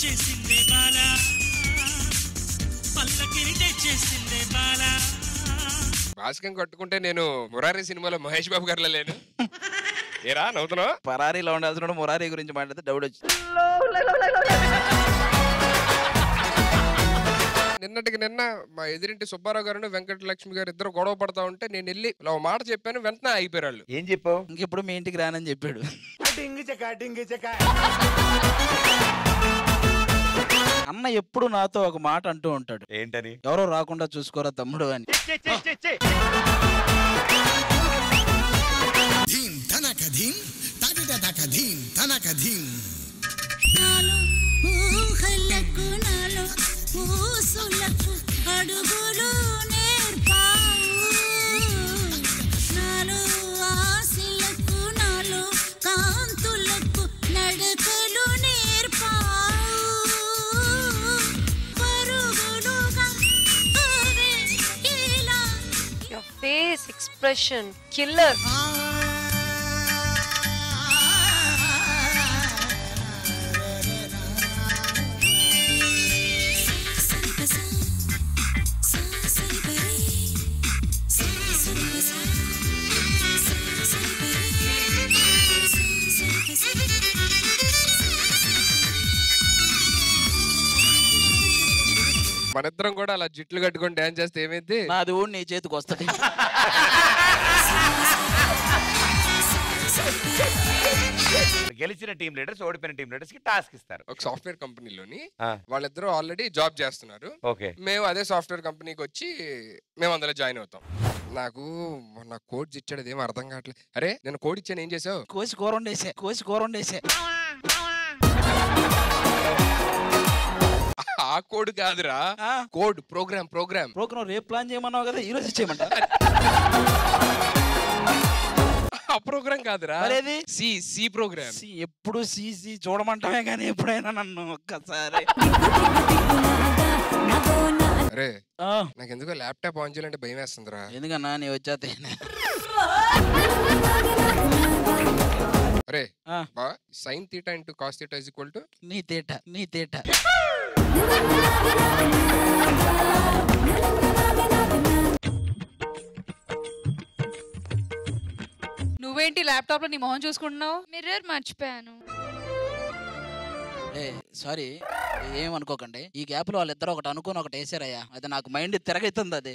తెచ్చేసిందే బాల పల్లకిని తెచ్చేసిందే బాల భాస్కం కట్టుకుంటే నేను మురారి సినిమాలో మహేష్ బాబు గారిలో లేను ఏరా నవ్వుతున్నావు పరారీలో ఉండాల్సిన మురారీ గురించి మాట్లాడితే డౌట్ వచ్చి నిన్నటికి నిన్న మా ఎదురింటి సుబ్బారావు గారు వెంకటలక్ష్మి గారు ఇద్దరు గొడవ పడతా ఉంటే నేను వెళ్ళి ఇలా ఒక మాట చెప్పాను వెంటనే అయిపోయారు వాళ్ళు ఏం చెప్పావు ఇంకెప్పుడు మీ ఇంటికి రానని చెప్పాడు అన్న ఎప్పుడు నాతో ఒక మాట అంటూ ఉంటాడు ఏంటని ఎవరో రాకుండా చూసుకోరా తమ్ముడు అని ధీం తనక ధీం తగిట తక ధీం తనక ధీం నాలో ఊహలకు నాలో ఊసులకు అడుగులు నేర్పావు నాలో ఆశలకు నాలో కాంతులకు నడకలు నేర్పావు పరుగులుగా అరే ఇలా Your face expression, killer. మనిద్దరం కూడా అలా జుట్లు కట్టుకొని డాన్స్ చేస్తే ఏమైంది నాది ఊడి నీ చేతికి వస్తుంది గెలిచిన టీం లీడర్స్ ఓడిపోయిన టీం లీడర్స్ కి టాస్క్ ఇస్తారు ఒక సాఫ్ట్వేర్ కంపెనీలోని ఆ. వాళ్ళిద్దరూ ఆల్రెడీ జాబ్ చేస్తున్నారు ఓకే మేము అదే సాఫ్ట్వేర్ కంపెనీకి వచ్చి మేము అందులో జాయిన్ అవుతాం నాకు మొన్న కోడ్ ఇచ్చాడు అదేం అర్థం కావట్లేదు అరే నేను కోడ్ ఇచ్చాను ఏం చేసావు కోసి కూర వండేసే కోసి కూర వండేసే ఆ కోడ్ కాదురా ఆ. కోడ్ ప్రోగ్రామ్ ప్రోగ్రామ్ ప్రోగ్రామ్ రేపు ప్లాన్ చేయమన్నావు కదా ఈ రోజు ఇచ్చేయమంట ఆ ప్రోగ్రామ్ కాదురా మరేది? సి సి ప్రోగ్రామ్ సి, ఎప్పుడు సీసీ చూడమంటామే కానీ ఎప్పుడైనా నన్ను ఒక్కసారి అరే ఆ, నాకు ఎందుకో ల్యాప్టాప్ ఆన్ చేయాలంటే భయం వేస్తుందిరా ఎందుకన్నా నీ వచ్చాతే అరే ఆ. బా sine theta into cos theta is equal to నీ తేట నీ తేట నువ్వేంటి ల్యాప్టాప్ లో నీ మొహం చూసుకుంటున్నావు మిర్రర్ మర్చిపోయాను ఏ సారీ ఏమనుకోకండి ఈ గ్యాప్ లో వాళ్ళిద్దరు ఒకటి అనుకుని ఒకటి వేసారయ్యా అది నాకు మైండ్ తిరగైతుంది అది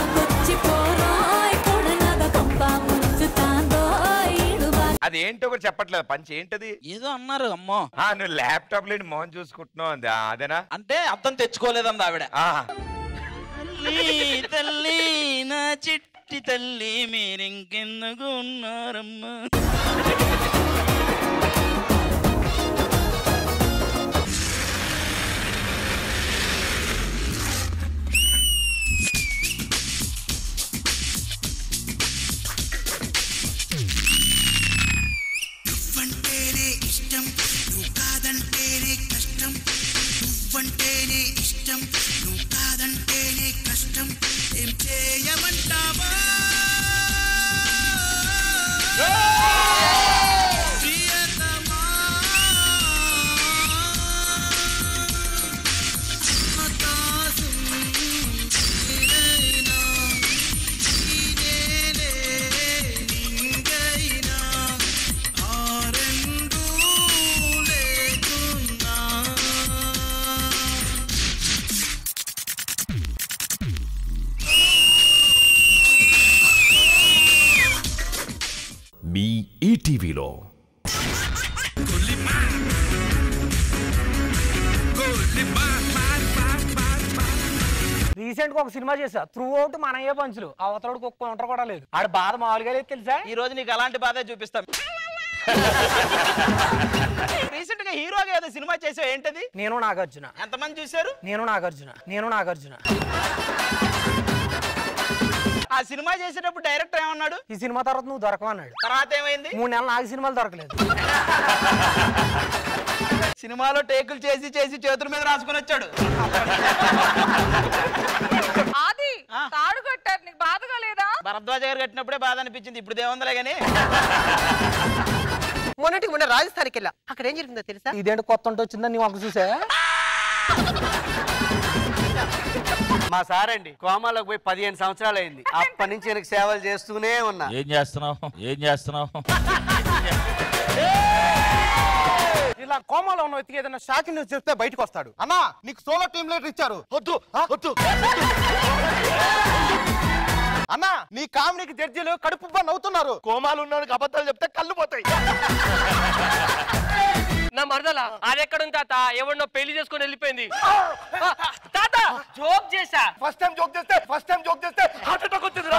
అది ఏంటో కూడా చెప్పట్లేదు పంచి ఏంటది ఏదో అన్నారు అమ్మో ఆ, నువ్వు ల్యాప్టాప్ లేని మోహన్ చూసుకుంటున్నావు అంది ఆ, అదేనా అంటే అర్థం తెచ్చుకోలేదంది ఆవిడ ఆ, తల్లి తల్లి నా చిట్టి తల్లి మీరింకెందుకు ఉన్నారమ్మా నువ్వంటేనే ఇష్టం నువ్వు కాదంటేనే కష్టం నువ్వంటేనే ఇష్టం నువ్వు కాదంటేనే కష్టం ఏం చేయమంటావా ప్రియతమా ఆకాశం నీదైనా, నీదేలే నింగైనా ఆ రెండూ లేకున్నా మీ ఈటీవీలో రీసెంట్ గా ఒక సినిమా చేసా త్రూ అవుట్ మనయ్యే పంచులు అవతలకి ఒక్క ఉంటారు కూడా లేదు ఆడ బాధ మామూలుగా లేదు తెలుసా ఈ రోజు నీకు అలాంటి బాధ చూపిస్తాం రీసెంట్ గా హీరోగా ఏదో సినిమా చేసావు ఏంటది నేను నాగార్జున ఎంతమంది చూశారు నేను నాగార్జున నేను నాగార్జున ఆ సినిమా చేసేటప్పుడు డైరెక్టర్ ఏమన్నాడు ఈ సినిమా తర్వాత నువ్వు దొరకమన్నాడు తర్వాత ఏమైంది మూడు నెలలు నాకు సినిమాలు దొరకలేదు సినిమాలో టేకులు చేసి చేసి చేతుల మీద రాసుకొని వచ్చాడు ఆది తాడు కట్టారు నీకు బాధగా లేదా భరద్వాజ గారు కట్టినప్పుడే బాధ అనిపించింది ఇప్పుడు దేముందలే గానీ మొన్నటికి మొన్న రాజస్థాన్కి వెళ్ళా అక్కడ ఏం జరిగిందో తెలుసా ఇదేంటి కొత్త ఉంటే వచ్చిందని నీ వంక చూసా మా సార్ అండి కోమాలోకి పోయి పదిహేను సంవత్సరాలు అయింది అప్పటి నుంచి எனக்கு సేవలు చేస్తూనే ఉన్నా ఏం చేస్తున్నావు ఏం చేస్తున్నావు ఇలా కోమాలో ఉన్న వ్యక్తికి ఏదైనా షాకింగ్ న్యూస్ చెప్తే బయటకు వస్తాడు అన్నా నీకు సోలో టీమ్ లీడర్ ఇచ్చారు వద్దు ఆ, వద్దు అన్నా నీ కామెడీకి జడ్జీలు కడుపు నవ్వుతున్నారు కోమాలు ఉన్నాడు అబద్ధాలు చెప్తే కళ్ళు పోతాయి నా మరదల అది ఎక్కడుంది తాత ఎవరినో పెళ్లి చేసుకొని వెళ్ళిపోయింది తాత జోక్ చేశా ఫస్ట్ టైం జోక్ చేస్తే ఫస్ట్ టైం జోక్ చేస్తే హార్ట్ అటాక్ వచ్చిందిరా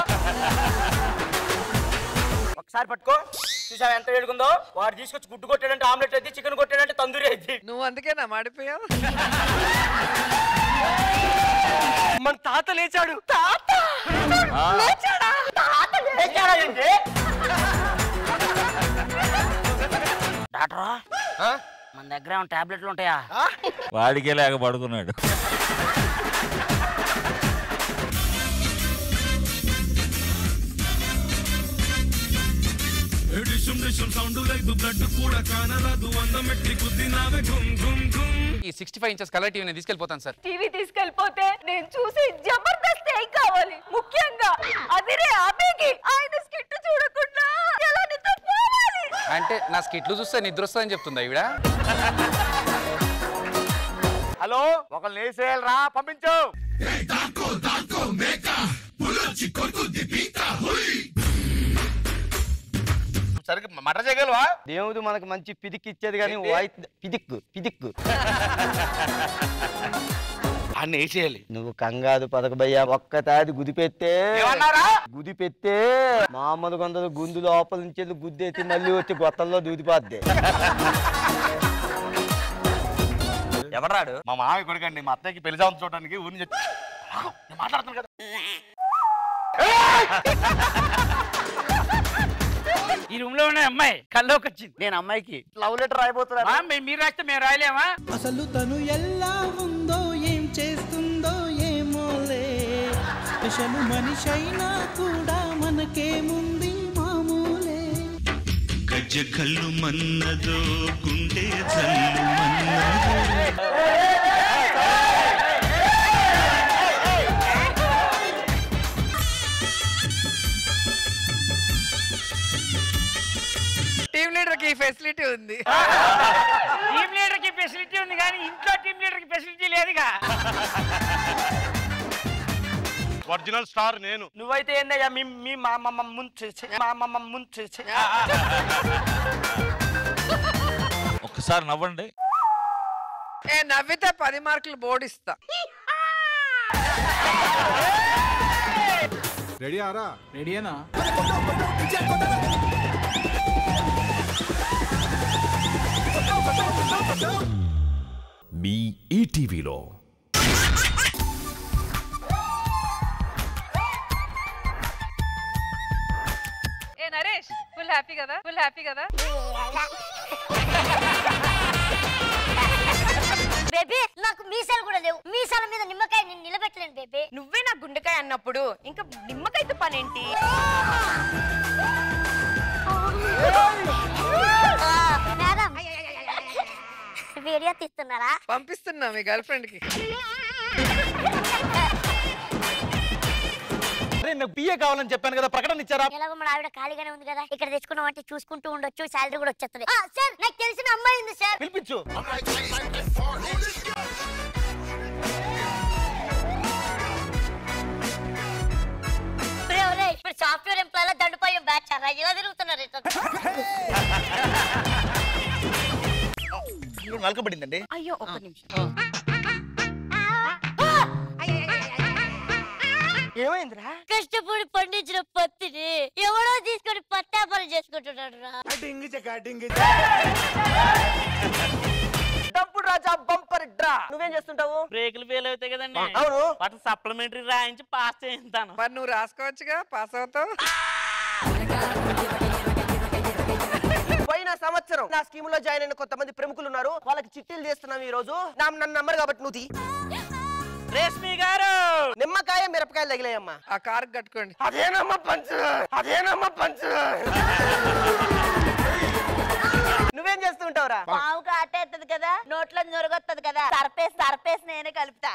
ఒకసారి పట్టుకో చూసావు ఎంత వేడుకుందో వాడు తీసుకొచ్చి గుడ్డు కొట్టాడంటే ఆమ్లెట్ అయితే చికెన్ కొట్టాడంటే తందూరి అయితే నువ్వు అందుకేనా మాడిపోయావు మన తాత లేచాడు తాత ఆ. లేచాడా తాత లేచాడా ఏంటి? డాక్టరా మన దగ్గర ఏమైనా టాబ్లెట్లు ఉంటాయా వాడికే లేక పడుకున్నాడు ఈ sixty five inches colour TV తీసుకెళ్ళిపోతాను సార్ టీవీ తీసుకెళ్ళిపోతే నేను చూసి జబర్దస్త్ ఏం కావాలి ముఖ్యంగా అదిరే అబేకి ఆయన స్కిట్ చూడకుండా ఎలా నిద్రపోవాలి అంటే నా స్కిట్లు చూస్తే నిద్ర వస్తుందని చెప్తుందా ఈవిడ హలో ఒకళ్ళు వేసేయాలరా పంపించు సరిగ్గా మటర్ చేయగలవా దేవుడు మనకు మంచి పిదిక్ ఇచ్చేది కానీ వాయిస్ పిదిక్కు పిదిక్కు అన్ని వేసేయాలి నువ్వు కంగాదు పదకబయ్యా ఒక్కతాది గుదిపెత్తే ఏమన్నారా? గుదిపెత్తే మామూలు కొందరు గుండు లోపల నుంచి వెళ్ళి గుద్దేసి మళ్ళీ వచ్చి గొత్తల్లో దూదిపోద్ది ఎవరాడు మా మామయ్య కొడుకండి మా అత్తయ్యకి పెళ్లి సంవత్సరం చూడడానికి ఊరి నుంచి వచ్చి- ఆగు, నేను మాట్లాడుతున్నాను కదా ఈ రూమ్ లో ఉన్న అమ్మాయి కల్లోకి వచ్చింది నేను అమ్మాయికి లవ్ లెటర్ రాయబోతున్నా మీరు రాస్తే మేము రాయలేమా అసలు తను ఎలా ఉందో ఏం చేస్తుందో ఏమోలే స్పెషల్ మనిషి అయినా కూడా మనకేముంది మామూలే గజ్జ కళ్ళు మన్నదో గుండె జల్లు మన్నదో టీమ్ లీడర్ కి ఫెసిలిటీ ఉంది టీమ్ లీడర్ కి ఫెసిలిటీ ఉంది కానీ ఇంట్లో టీమ్ లీడర్ కి ఫెసిలిటీ లేదుగా ఒరిజినల్ స్టార్ నేను నువ్వైతే ఏందయ్యా మీ మీ మా మమ్మ ముంచు మా మమ్మ ముంచు ఒక్కసారి నవ్వండి ఏ నవ్వితే పది మార్కులు బోర్డు ఇస్తా రెడీ ఆరా రెడీనా మీ ఈటీవీలో ఏ నరేష్ ఫుల్ హ్యాపీ కదా ఫుల్ హ్యాపీ కదా బేబీ నాకు మీసాలు కూడా లేవు మీసాల మీద నిమ్మకాయ నేను నిలబెట్టలేను బేబీ నువ్వే నా గుండెకాయ అన్నప్పుడు ఇంకా నిమ్మకాయతో పనేంటి మేడం వీడియో తీస్తున్నారా పంపిస్తున్నా మీ గర్ల్ ఫ్రెండ్ కి అరే నాకు పిఏ కావాలని చెప్పాను కదా ప్రకటన ఇచ్చారా ఎలాగో మన ఆవిడ ఖాళీగానే ఉంది కదా ఇక్కడ తెచ్చుకున్నాం అంటే చూసుకుంటూ ఉండొచ్చు శాలరీ కూడా వచ్చేస్తుంది ఆ, సార్ నాకు తెలిసిన అమ్మాయి ఉంది సార్ పిలిపించు ఒరేయ్, ఒరేయ్, ఇప్పుడు సాఫ్ట్వేర్ ఎంప్లాయ్ దండుపోయి బ్యాచ్ అలా ఇలా తిరుగుతున్నారు ఇట్లా. నలకబడిందండి అయ్యో ఒక్క నిమిషం ఏమైందిరా కష్టపడి పండించిన పత్తిని ఎవడో తీసుకొని పత్తాపరం చేసుకుంటున్నాడు రా డబ్బు రాజా బంపర్ డ్రా నువ్వేం చేస్తుంటావు బ్రేకులు ఫెయిల్ అవుతాయి కదండి అవును. వాటి సప్లిమెంటరీ రాయించి పాస్ చేస్తాను మరి నువ్వు రాసుకోవచ్చుగా పాస్ అవుతావు పోయిన సంవత్సరం నా స్కీమ్ లో జాయిన్ అయిన కొంతమంది ప్రముఖులు ఉన్నారు వాళ్ళకి చిట్టీలు చేస్తున్నాం ఈ రోజు నా నన్ను నమ్మరు కాబట్టి నువ్వు తీ. రేష్మి గారు నిమ్మకాయ మిరపకాయలు తగిలాయమ్మా ఆ కార్ కట్టుకోండి అదేనమ్మా పంచు అదేనమ్మా పంచు నువ్వేం చేస్తూ ఉంటావురా పావుకు ఆటేస్తుంది కదా నోట్లో నోట్లో నొరగొత్తది కదా సర్పేసి సర్పేసి నేనే కలుపుతా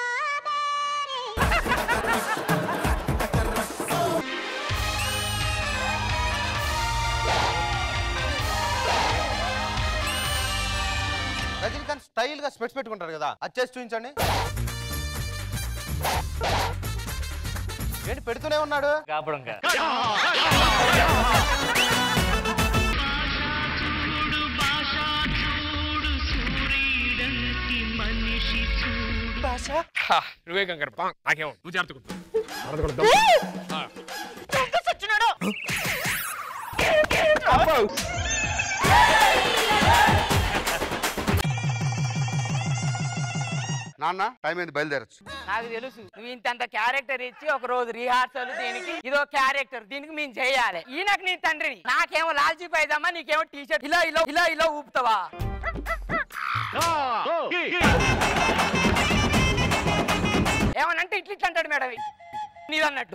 రజనీకాంత్ స్టైల్ గా స్పెట్స్ పెట్టుకుంటారు కదా అది చేసి చూపించండి ఏంటి పెడుతూనే ఉన్నాడు కాపడంగా నువ్వే కంకర పా నాకేమో నువ్వు జాగ్రత్త నాన్న టైం అయింది బయలుదేరచ్చు నాకు తెలుసు నువ్వు ఇంతంత క్యారెక్టర్ ఇచ్చి ఒక రోజు రిహార్సల్ దీనికి ఇదో క్యారెక్టర్ దీనికి మేము చేయాలి ఈయనకు నీ తండ్రిని నాకేమో లాల్చీ పైజామా నీకేమో టీ షర్ట్ ఇలా ఇలా ఇలా ఇలా ఊపుతావా ఏమనంటే ఇట్లా ఇట్లా అంటాడు మేడం నీవన్నట్టు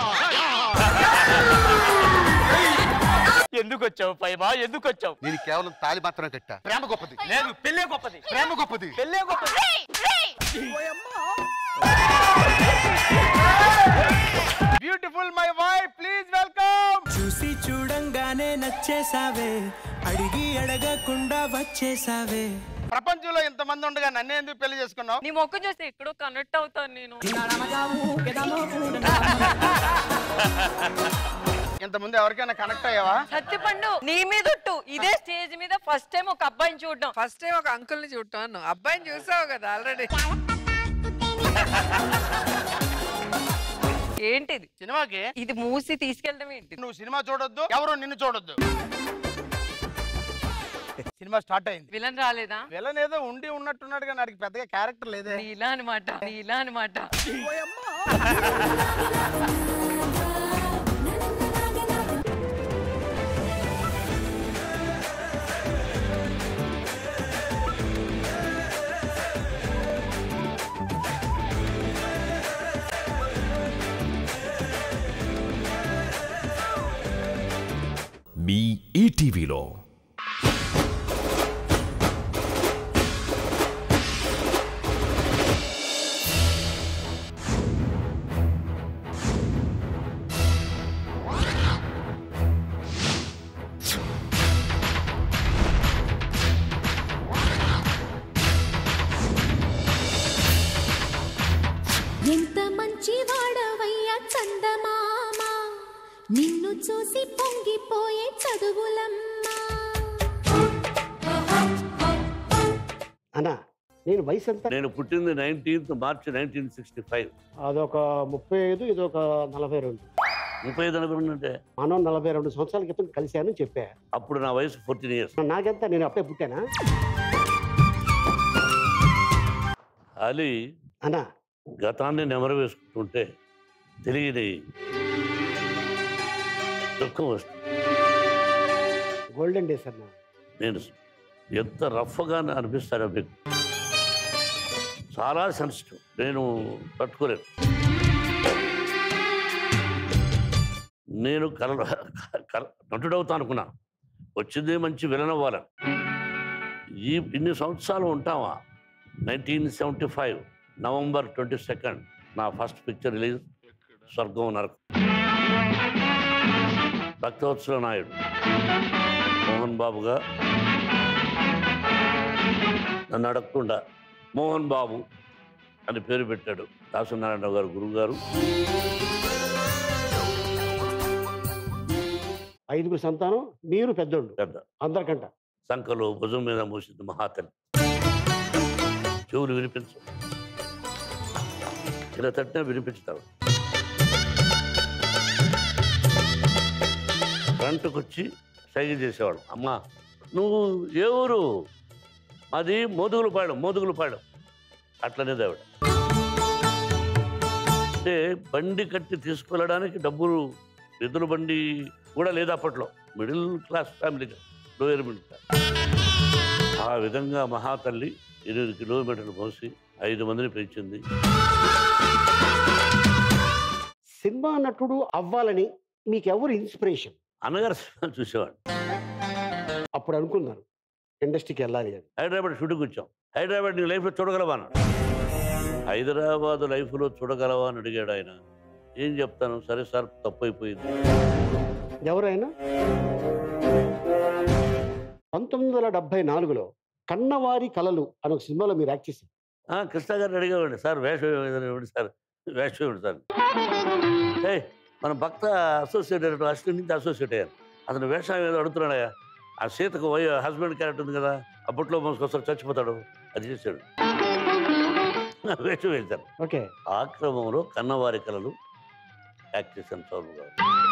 ఎందుకు వచ్చావు పైబా ఎందుకు వచ్చావు నేను కేవలం తాలి మాత్రమే కట్టా ప్రేమ గొప్పది లేదు పెళ్ళే గొప్పది ప్రేమ గొప్పది పెళ్ళే గొప్పది beautiful my wife please welcome చూసి చూడంగానే నచ్చేసావే అడిగి అడగకుండా వచ్చేసావే ప్రపంచంలో ఇంతమంది ఉండగా నన్ను ఎందుకు పెళ్లి చేసుకున్నావు నీ మొక్క చూస్తే ఎక్కడో కనెక్ట్ అవుతాను నేను ఇంతకుముందు ఎవరికైనా కనెక్ట్ అయ్యావా సత్తిపండు నీ మీద ఒట్టు ఇదే స్టేజ్ మీద ఫస్ట్ టైం ఒక అబ్బాయిని చూడడం ఫస్ట్ టైం ఒక అంకుల్ ని చూడటాను అబ్బాయిని చూసావు కదా ఆల్రెడీ ఏంటిది సినిమాకి ఇది మూసి తీసుకెళ్ళడం ఏంటి నువ్వు సినిమా చూడొద్దు ఎవరు నిన్ను చూడొద్దు సినిమా స్టార్ట్ అయింది విలన్ రాలేదా విలన్ ఏదో ఉండి ఉన్నట్టున్నాడు కానీ వాడికి పెద్దగా క్యారెక్టర్ లేదే నీలా అనమాట నీలా అనమాట మీ ఈటీవీలో ఎంత మంచి వాడవయ్యా చందమామ నిన్ను చూసి పొంగిపోయే చదువులమ్మా అన్నా నేను వయసు ఎంత నేను పుట్టింది nineteenth March nineteen sixty five అదొక ముప్పై ఐదు ఇదొక నలభై రెండు ముప్పై ఐదు నలభై రెండు అంటే మనం నలభై రెండు సంవత్సరాల క్రితం కలిశాను చెప్పా అప్పుడు నా వయసు ఫోర్టీన్ ఇయర్స్ నాకెంత నేను అప్పుడే పుట్టానా అలీ అన్నా గతాన్ని నెమరు వేసుకుంటుంటే తెలియని దుఃఖం వస్తుంది గోల్డెన్ డేస్ అన్నా నేను ఎంత రఫ్గా అనిపిస్తానో మీకు చాలా సెన్సిటివ్ నేను తట్టుకోలేను నేను కల కల- నటుడవుతా అనుకున్నా వచ్చిందే మంచి విలన్ అవ్వాలని ఈ ఇన్ని సంవత్సరాలు ఉంటామా nineteen seventy five November twenty second నా first picture release Swargam Narakam భక్తవత్సల Naidu Mohan బాబుగా నన్ను అడగకుండా మోహన్ బాబు అని పేరు పెట్టాడు దాసనారాయణ గారు గురువు గారు ఐదుగురు సంతానం మీరు పెద్దోళ్ళు పెద్ద అందరికంట సంఖలో భుజం మీద మూసింది మహాతల్లి చెవులు వినిపించు ఇలా తట్టినా వినిపించుతావు ఫ్రంట్కి వచ్చి సైగ చేసేవాడు అమ్మా నువ్వు ఏ ఊరు అది మోదుగులపాడు మోదుగులపాడు అట్లనేది ఆవిడ అంటే బండి కట్టి తీసుకెళ్ళడానికి డబ్బులు ఎదురు బండి కూడా లేదు అప్పట్లో middle class family lower middle class ఆ విధంగా మహాతల్లి ఎనిమిది కిలోమీటర్లు మోసి ఐదు మందిని పెంచింది సినిమా నటుడు అవ్వాలని మీకు ఎవరు ఇన్స్పిరేషన్ అన్నగారు సినిమా చూసేవాడు అప్పుడు అనుకున్నారు ఇండస్ట్రీకి వెళ్ళాలి అని హైదరాబాద్ షూటింగ్ వచ్చాం హైదరాబాద్ నీ లైఫ్లో చూడగలవా అన్నాడు హైదరాబాద్ లైఫ్లో చూడగలవా అని అడిగాడు ఆయన ఏం చెప్తాను సరే సార్ తప్పు అయిపోయింది ఎవరైనా పంతొమ్మిది వందల డెబ్బై నాలుగులో కన్నవారి కలలు అనే ఒక సినిమాలో మీరు యాక్ట్ చేశారు ఆ, కృష్ణ గారిని అడిగేవాడి సార్ వేషం ఏమైంది ఇవ్వండి సార్ వేషం ఇవ్వండి సార్ ఏయ్ మన భక్త అసోసియేట్ అయినట్టు అసిస్టెంట్ నుంచి అసోసియేట్ అయ్యాను అతను వేషం ఏదో అడుగుతున్నాడయ్యా ఆ సీతకు వై హస్బెండ్ క్యారెక్టర్ ఉంది కదా అప్పట్లో మోసుకొస్తారు చచ్చిపోతాడు అది చేశాడు వేషం వేశాను ఓకే ఆ క్రమంలో కన్నవారి కళలు యాక్ట్ చేశాను చౌరు గారు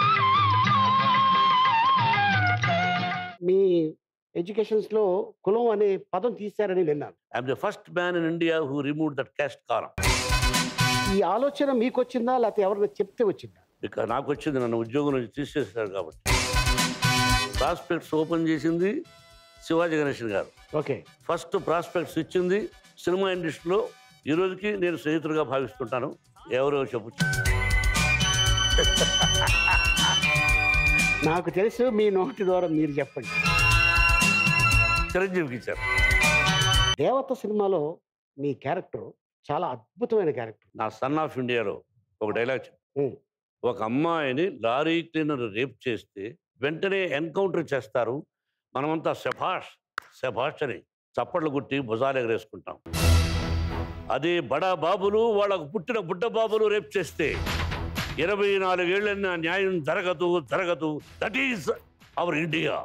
మీ ఎడ్యుకేషన్స్ లో కులం అనే పదం తీశారని విన్నాను I'm the first man in India who remove that caste కారం ఈ ఆలోచన మీకు వచ్చిందా లేకపోతే ఎవరైనా చెప్తే వచ్చిందా ఇక నాకు వచ్చింది నన్ను ఉద్యోగం నుంచి తీసేశారు కాబట్టి ప్రాస్పెక్ట్స్ ఓపెన్ చేసింది శివాజీ గణేషన్ గారు ఓకే ఫస్ట్ ప్రాస్పెక్ట్స్ ఇచ్చింది సినిమా ఇండస్ట్రీలో ఈ రోజుకి నేను స్నేహితుడిగా భావిస్తుంటాను ఎవరో చెప్పు నాకు తెలుసు మీ నోటి ద్వారా మీరు చెప్పండి చిరంజీవికి ఇచ్చారు దేవత సినిమాలో మీ క్యారెక్టర్ చాలా అద్భుతమైన క్యారెక్టర్ నా సన్ ఆఫ్ ఇండియాలో ఒక డైలాగ్ చెప్పు. ఒక అమ్మాయిని లారీ క్లీనర్ రేప్ చేస్తే వెంటనే ఎన్కౌంటర్ చేస్తారు మనమంతా శభాష్ శభాష్ అని చప్పట్లు గుట్టి భుజాలు ఎగరేసుకుంటాం అదే బడా బాబులు వాళ్ళకు పుట్టిన బుడ్డ బాబులు రేప్ చేస్తే ఇరవై నాలుగేళ్లన్న న్యాయం జరగదు జరగదు దట్ ఈస్ అవర్ ఇండియా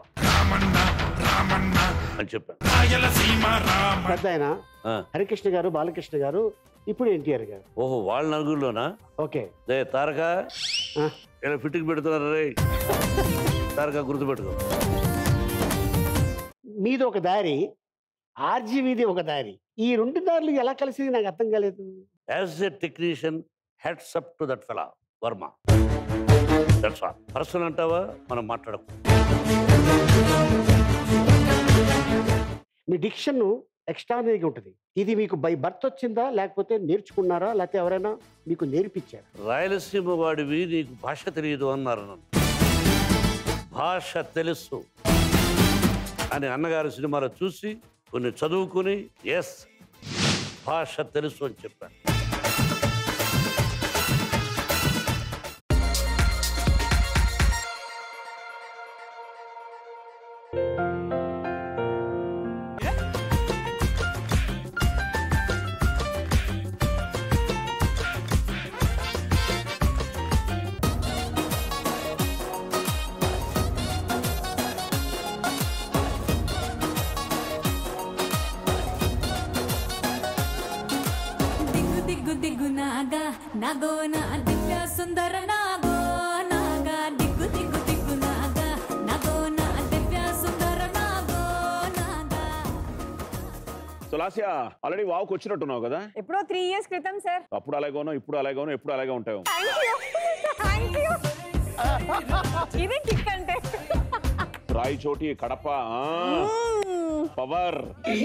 అని చెప్పాను పెద్ద ఆయన హరికృష్ణ గారు బాలకృష్ణ గారు ఇప్పుడు ఎన్టీఆర్ గారు ఓహో వాళ్ళ నలుగురిలోనా ఓకే రే తారక ఇలా ఫిట్టింగ్ పెడుతున్నారు రే తారక గుర్తుపెట్టుకో మీది ఒక దారి ఆర్జీవీది ఒక దారి ఈ రెండు దారులు ఎలా కలిసి నాకు అర్థం కాలేదు as a technician heads up to that fella Varma that's all person అంటావా మనం మాట్లాడకు మీ డిక్షన్ ఎక్స్ట్రానరీగా ఉంటుంది ఇది మీకు బై బర్త్ వచ్చిందా లేకపోతే నేర్చుకున్నారా లేకపోతే ఎవరైనా మీకు నేర్పించారా రాయలసీమ వాడివి నీకు భాష తెలియదు అన్నారు నన్ను భాష తెలుసు అని అన్నగారి సినిమాలో చూసి కొన్ని చదువుకుని ఎస్ భాష తెలుసు అని చెప్పాను దిగ్గు దిగ్గు దిగ్గు నాగా నాగో నా దివ్య సుందర నాగో నాగా దిగ్గు దిగ్గు దిగ్గు నాగా నాగో నా దివ్య సుందర నాగో నాగా సులాసియా ఆల్రెడీ వావుకు వచ్చినట్టున్నావు కదా ఎప్పుడో త్రీ ఇయర్స్ క్రితం సార్ అప్పుడు అలాగోనో ఇప్పుడు అలాగోనో ఎప్పుడు అలాగే ఉంటావు థ్యాంక్ యూ ఇది కిక్ అంటే రాయి చోటి కడప పవర్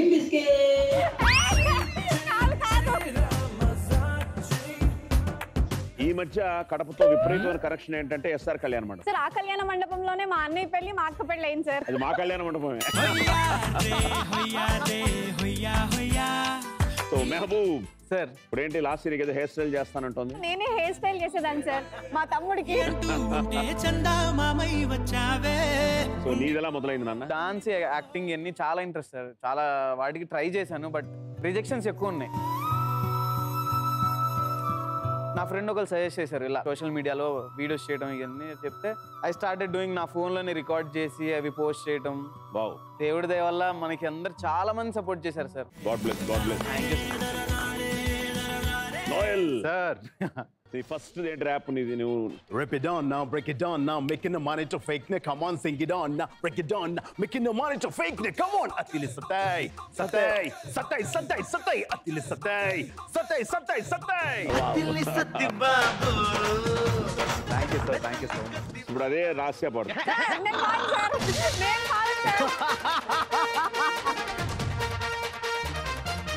ఈ మధ్య కడపతో విపరీతమైన కరెక్షన్ ఏంటంటే ఎస్ఆర్ కళ్యాణ మండపం సార్ ఆ కళ్యాణ మండపంలోనే మా అన్నయ్య పెళ్లి మా అక్క పెళ్లి అయింది సార్ అది మా కళ్యాణ మండపమే సో మెహబూబ్ సార్ ఇప్పుడు ఏంటి లాస్ట్ ఇయర్ ఏదో హెయిర్ స్టైల్ చేస్తానంటుంది నేనే హెయిర్ స్టైల్ చేసేదాన్ని సార్ మా తమ్ముడికి సో నీదెలా మొదలైంది నాన్న డాన్స్ యాక్టింగ్ ఇవన్నీ చాలా ఇంట్రెస్ట్ సార్ చాలా వాటికి ట్రై చేశాను బట్ రిజెక్షన్స్ ఎక్కువ ఉన్నాయి నా ఫ్రెండ్ ఒకరు సజెస్ట్ చేశారు ఇలా సోషల్ మీడియాలో వీడియోస్ చేయడం ఇవన్నీ చెప్తే ఐ స్టార్టెడ్ డూయింగ్ నా ఫోన్లోనే రికార్డ్ చేసి అవి పోస్ట్ చేయడం వావ్ దేవుడి దయ వల్ల మనకి అందరు చాలా మంది సపోర్ట్ చేశారు sir god bless god bless Noel sir నీ ఫస్ట్ ఏంటి ర్యాప్ నీది నువ్వు Rip it down now, break it down now, making the money to fake ne. Come on, sing it on now, break it down now, making the money to fake ne. Come on, Atili Satay, Satay, Satay, Satay, Satay, Atili Satay, Satay, Satay, Satay. Atili Satay Babu. Thank you sir thank you so much ఇప్పుడు అదే రాస్యా పాడు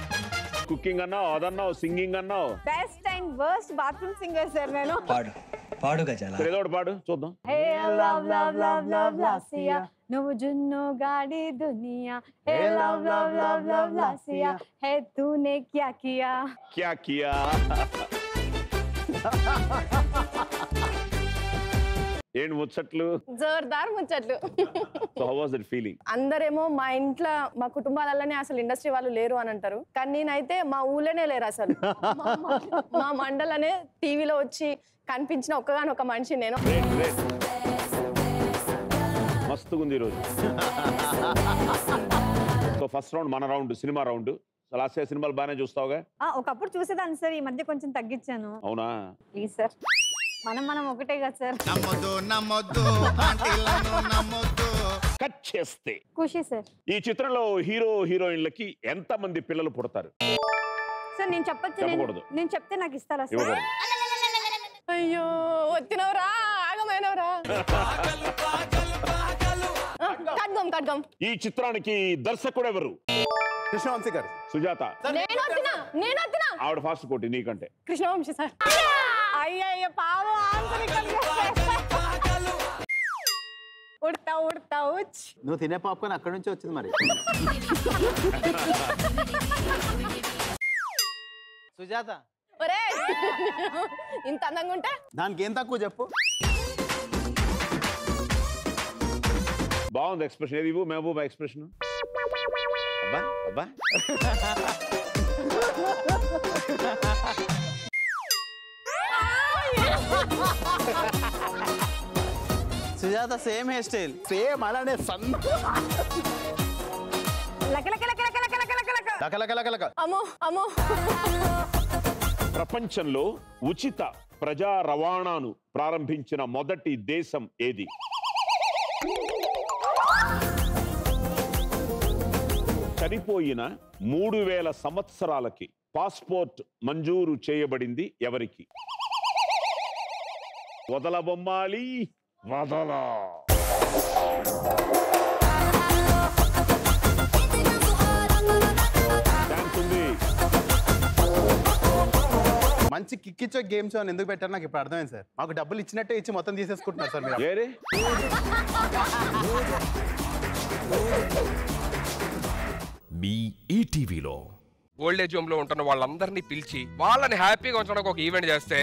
cooking అన్నావు అదన్నావు singing అన్నావు best and worst bathroom singer sir నేను పాడు పాడు గజాల సరే, ఏదో ఒకటి పాడు చూద్దాం hey love love love love లాసియా నువ్వు జున్ను గాడి దునియా hey love love love love లాసియా హే తూనే క్యా కియా క్యా కియా ఏంటి ముచ్చట్లు జోర్దార్ ముచ్చట్లు so how was that feeling అందరేమో మా ఇంట్లో మా కుటుంబాలలోనే అసలు ఇండస్ట్రీ వాళ్ళు లేరు అని అంటారు కానీ నేనైతే మా ఊళ్ళోనే లేరు అసలు మా- మా- మా మండలనే టీవీలో వచ్చి కనిపించిన ఒక్కగాని ఒక మనిషి నేను గ్రేట్ గ్రేట్ మస్తుగా ఉంది ఈరోజు సో ఫస్ట్ రౌండ్ మన రౌండ్ సినిమా రౌండ్ లాస్ట్ ఇయర్ సినిమాలు బాగానే చూస్తావుగా ఆ, ఒకప్పుడు చూసేదాన్ని సార్ ఈ మధ్య కొంచెం తగ్గించాను అవునా ప్లీజ్ సార్ మనం మనం ఒకటే కదా సార్ నమ్మొద్దు నమ్మొద్దు నమ్మొద్దు కట్ చేస్తే ఖుషి సార్ ఈ చిత్రంలో హీరో హీరోయిన్లకి ఎంత మంది పిల్లలు పుడతారు సార్ నేను చెప్పొచ్చు నేను చెప్పకూడదు. నేను చెప్తే నాకు ఇస్తారా సార్ ఇవ్వకూడదు అయ్యో వచ్చినవరా ఆగమైనవరా ఖడ్గం ఖడ్గం ఈ చిత్రానికి దర్శకుడు ఎవరు కృష్ణవంశీ గారు సుజాత నేను వచ్చిన నేను వచ్చిన ఆవిడ ఫాస్ట్ కోటి నీకంటే కృష్ణవంశీ సార్ అయ్యయ్య పావు ఆన్సర్ ఉడతా ఉడతా ఉచ్ నువ్వు తినే పాప్కార్న్ అక్కడి నుంచి వచ్చింది మరి సుజాత ఒరే ఇంత అందంగా ఉంటే దానికి ఏం తక్కువ చెప్పు బాగుంది ఎక్స్ప్రెషన్ ఏది ఇవ్వు మహబూబా ఎక్స్ప్రెషన్ అబ్బా అబ్బా Sujatha same hair style same అలానే సన్న లక లక లక లక లక లక లక లక లక లక లక లక అమ్మో అమ్మో ప్రపంచంలో ఉచిత ప్రజా రవాణాను ప్రారంభించిన మొదటి దేశం ఏది చనిపోయిన మూడు వేల సంవత్సరాలకి పాస్పోర్ట్ మంజూరు చేయబడింది ఎవరికి వదల బొమ్మాలి వదల ఛాన్స్ ఉంది మంచి కిక్కిచ్చో గేమ్ షో అని ఎందుకు పెట్టారు నాకు ఇప్పుడు అర్థమైంది సార్ మాకు డబ్బులు ఇచ్చినట్టే ఇచ్చి మొత్తం తీసేసుకుంటున్నారు సార్ మీరు ఏరే మీ ఈటీవీలో ఓల్డ్ ఏజ్ హోమ్ లో ఉంటున్న వాళ్ళందరినీ పిలిచి వాళ్ళని హ్యాపీగా ఉంచడానికి ఒక ఈవెంట్ చేస్తే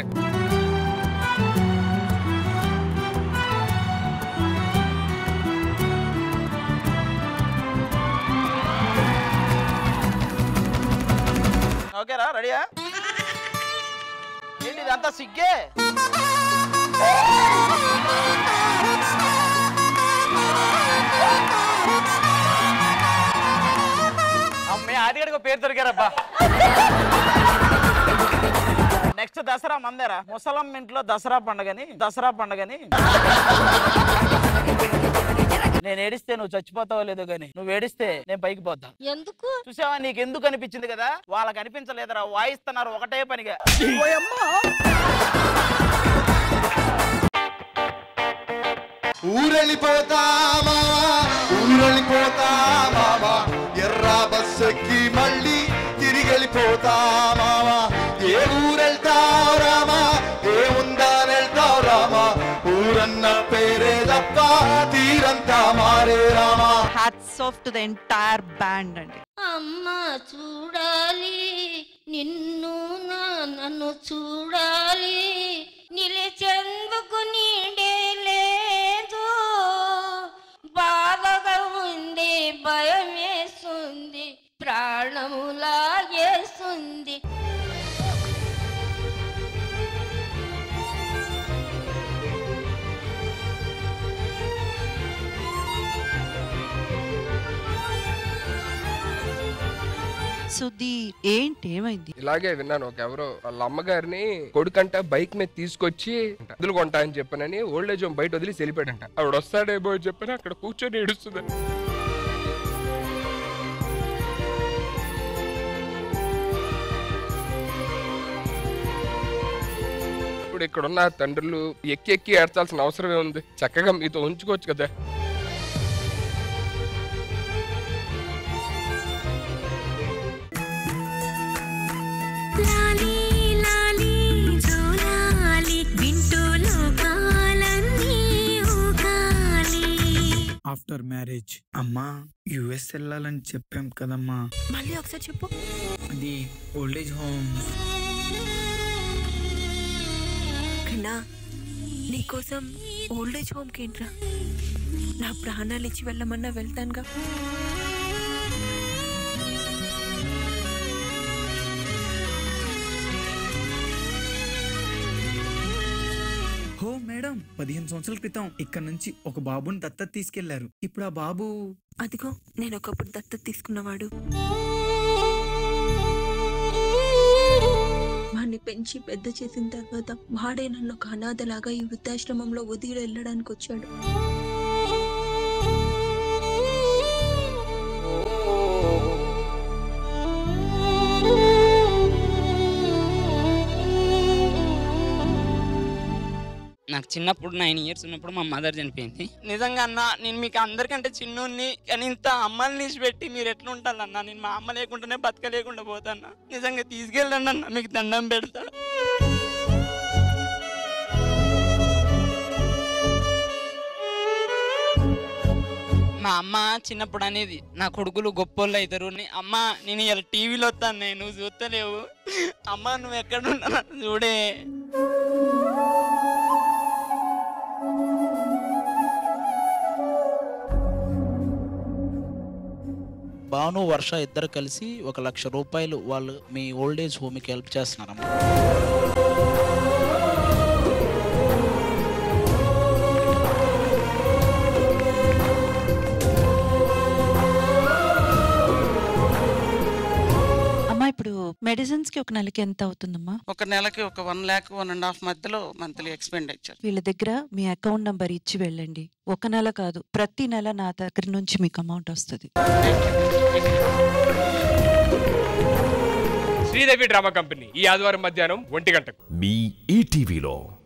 ఓకేరా రెడీయా ఏంటి ఇదంతా సిగ్గే అమ్మే ఆదిగడికి పేరు దొరికారబ్బా నెక్స్ట్ దసరా మందేరా ముసలం ఇంట్లో దసరా పండగని దసరా పండగని నేను ఏడిస్తే నువ్వు చచ్చిపోతావో లేదో గాని నువ్వు ఏడిస్తే నేను పైకి పోతా ఎందుకు చూసావా నీకు ఎందుకు అనిపించింది కదా వాళ్ళకి అనిపించలేదురా వాయిస్తున్నారు ఒకటే పనిగా ఊరెళ్ళిపోతా మావా ఊరెళ్ళిపోతా మావా ఎర్ర బస్సు ఎక్కి మళ్ళీ తిరిగి వెళ్ళిపోతా మావా ఏ ఊరెళ్తావు రామా ఏ ఉందాని వెళ్తావు రామా ఊరన్న పేరే తప్ప తీరంతా మారే రామా hats off to the entire band అండి అమ్మ చూడాలి నిన్ను నా నన్ను చూడాలి నిలిచెందుకు నీడే లేదు బాధగా ఉంది భయమేస్తుంది ప్రాణములాగేస్తుంది సుధీర్ ఏంటి ఏమైంది ఇలాగే విన్నాను ఒక ఎవరో వాళ్ళ అమ్మగారిని కొడుకంట బైక్ మీద తీసుకొచ్చి అందులు కొంటా అని చెప్పనని ఓల్డ్ ఏజ్ హోమ్ బయట వదిలి వెళ్ళిపోయాడంట ఆవిడ వస్తాడేమో అని చెప్పని అక్కడ కూర్చొని ఏడుస్తుందని ఇప్పుడు ఇక్కడున్న తండ్రులు ఎక్కి ఎక్కి ఏడ్చాల్సిన అవసరమే ఉంది చక్కగా మీతో ఉంచుకోవచ్చు కదా లాలి లాలి జోలాలి వింటూ లోక ఆఫ్టర్ మ్యారేజ్ అమ్మా యుఎస్ వెళ్ళాలని చెప్పాం కదమ్మా మళ్ళీ ఒకసారి చెప్పు అది ఓల్డేజ్ హోమ్ కన్నా నీకోసం ఓల్డేజ్ హోమ్కి ఏంట్రా నా ప్రాణాలు ఇచ్చి వెళ్ళమన్నా వెళ్తానుగా హో మేడం పదిహేను సంవత్సరాల క్రితం ఇక్కడ నుంచి ఒక బాబుని దత్తత తీసుకెళ్లారు ఇప్పుడు ఆ బాబు అదిగో నేను ఒకప్పుడు దత్తత తీసుకున్నవాడు వాడిని పెంచి పెద్ద చేసిన తర్వాత వాడే నన్ను ఒక అనాథలాగా ఈ వృద్ధాశ్రమంలో వదిలి వెళ్ళడానికి వచ్చాడు నాకు చిన్నప్పుడు నైన్ ఇయర్స్ ఉన్నప్పుడు మా మదర్ చనిపోయింది నిజంగా అన్న నేను మీకు అందరికంటే చిన్నోన్ని కానీ ఇంత అమ్మని తీసి పెట్టి మీరు ఎట్లా ఉంటారన్న నేను మా అమ్మ లేకుండానే బతకలేకుండా పోతాను నిజంగా తీసుకెళ్ళండి అన్న మీకు దండం పెడతా మా అమ్మ చిన్నప్పుడు అనేది నా కొడుకులు గొప్పోళ్ళు అవుతారు నీ- అమ్మ నేను ఇలా టీవీలో వస్తాను నేను నువ్వు చూస్తలేవు అమ్మ నువ్వు ఎక్కడ ఉన్నా చూడే భాను వర్ష ఇద్దరు కలిసి ఒక లక్ష రూపాయలు వాళ్ళు మీ ఓల్డ్ ఏజ్ హోమ్కి హెల్ప్ చేస్తున్నారమ్మా అమ్మా ఇప్పుడు మెడిసిన్స్ కి ఒక నెలకి ఎంత అవుతుందమ్మా ఒక నెలకి ఒక one lakh one and half మధ్యలో మంత్లీ ఎక్స్పెండిచర్ వీళ్ళ దగ్గర మీ అకౌంట్ నంబర్ ఇచ్చి వెళ్ళండి ఒక నెల కాదు ప్రతి నెల నా దగ్గర నుంచి మీకు అమౌంట్ వస్తుంది శ్రీదేవి డ్రామా కంపెనీ ఈ ఆదివారం మధ్యాహ్నం ఒంటి గంటకు మీ ఈటీవీలో